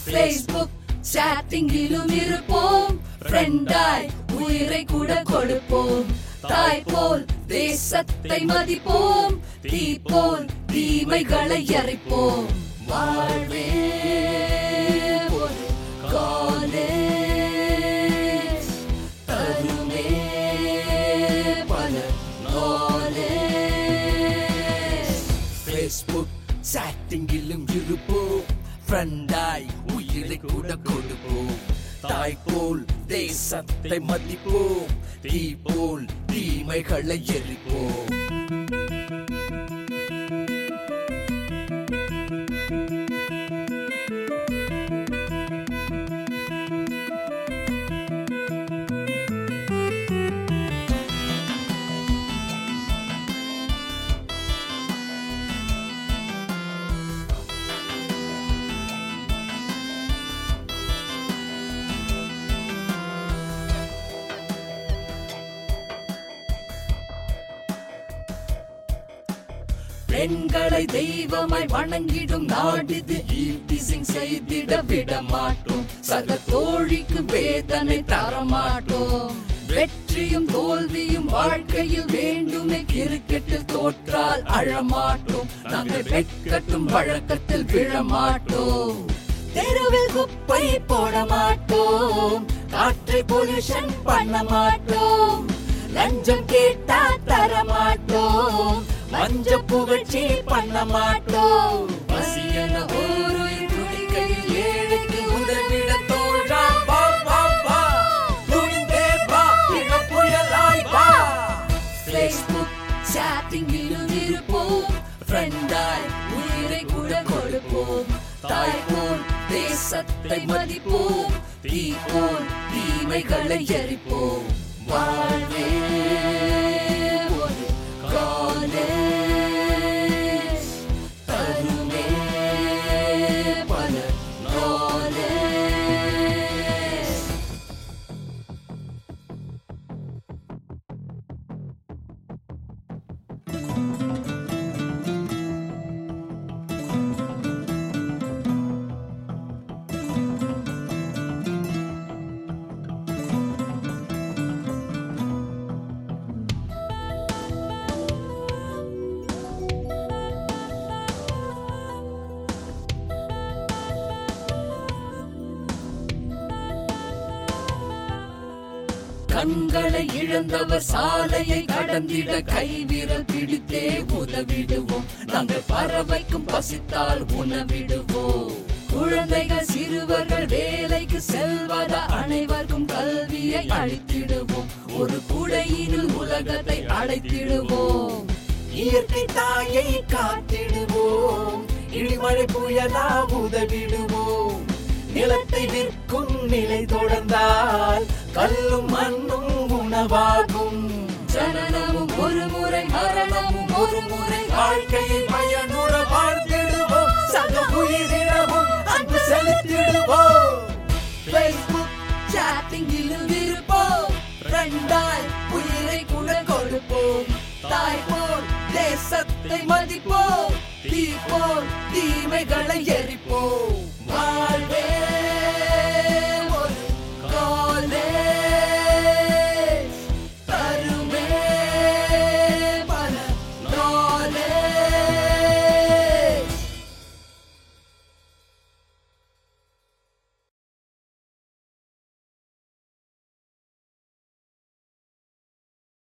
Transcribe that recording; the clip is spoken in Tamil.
Facebook சாட்டிங்கிலும் இருப்போம் ஃப்ரெண்டாய் உயிரை கூட கொடுப்போம் தாய் போல் தேசத்தை மதிப்போம் தீ போல் தீமைகளை எரிப்போம் வாழ்வே ஒரு காலேஜ் தருமே பல knowledge. ஃபேஸ்புக் சாட்டிங்கிலும் இருப்போம் ஃப்ரெண்டாய் உயிரை கூட கொடுப்போம் தாய் போல் தேசத்தை மதிப்போம் தீ போல் தீமைகளை எரிப்போம் பெண்களை தெய்வமாய் வணங்கிடும் நாடிது ஈட்டிசிங் செய்திட விட மாட்டோம் சக தோழிக்கு வேதனை தர மாட்டோம் வெற்றியும் தோல்வியும் வாழ்க்கையில் வேண்டுமே கிரிக்கெட்டில் தோற்றால் அழமாட்டோம் நாங்கள் வெட்கட்டும் வழக்கத்தில் விழமாட்டோம் தெருவில் குப்பை போட மாட்டோம் காற்றை பொல்யூஷன் பண்ண மாட்டோம் லஞ்சம் கேட்டா தர மாட்டோம் லஞ்ச புகழ்ச்சி பண்ண மாட்டோம் பசியன ஒரு துணிக்கையில் ஏழைக்கு உதவிட தோழா வா வா வா துணிந்தே வா இள புயலாய் வா Facebook சாட்டிங்கிலும் இருப்போம் ஃப்ரெண்டாய் உயிரை கூட கொடுப்போம் தாய் போல் தேசத்தை மதிப்போம் தீ போல் தீமைகளை எரிப்போம் வாழ்வே ஒரு காலேஜ் தருமே பல knowledge. கண்களை இழந்தவர் சாலையை கடந்திட கைவிரல் பிடித்தே உதவிடுவோம் நாங்கள் பறவைக்கும் பசித்தால் உணவிடுவோம் குழந்தைகள் சிறுவர்கள் வேலைக்கு செல்வத அனைவருக்கும் கல்வியை அளித்திடுவோம் ஒரு குடையினில் உலகத்தை அடைத்திடுவோம் இயற்கை தாயை காத்திடுவோம் இடிமழை புயலா உதவிடுவோம் நிலத்தை விற்கும் நிலை தொடர்ந்தால் கல்லும் மண்ணும் உணவாகும் ஜனனமும் ஒரு முறை மரணமும் ஒரு முறை வாழ்க்கையை பயனுற வாழ்த்திடுவோம் சக உயிரினமும் அன்பு செலுத்திடுவோம் Facebook சாட்டிங்கிலும் இருப்போம் ஃப்ரெண்டாய் உயிரை கூட கொடுப்போம் தாய் போல் தேசத்தை மதிப்போம் தீ போல் தீமைகளை எரிப்போம் வாழ்வே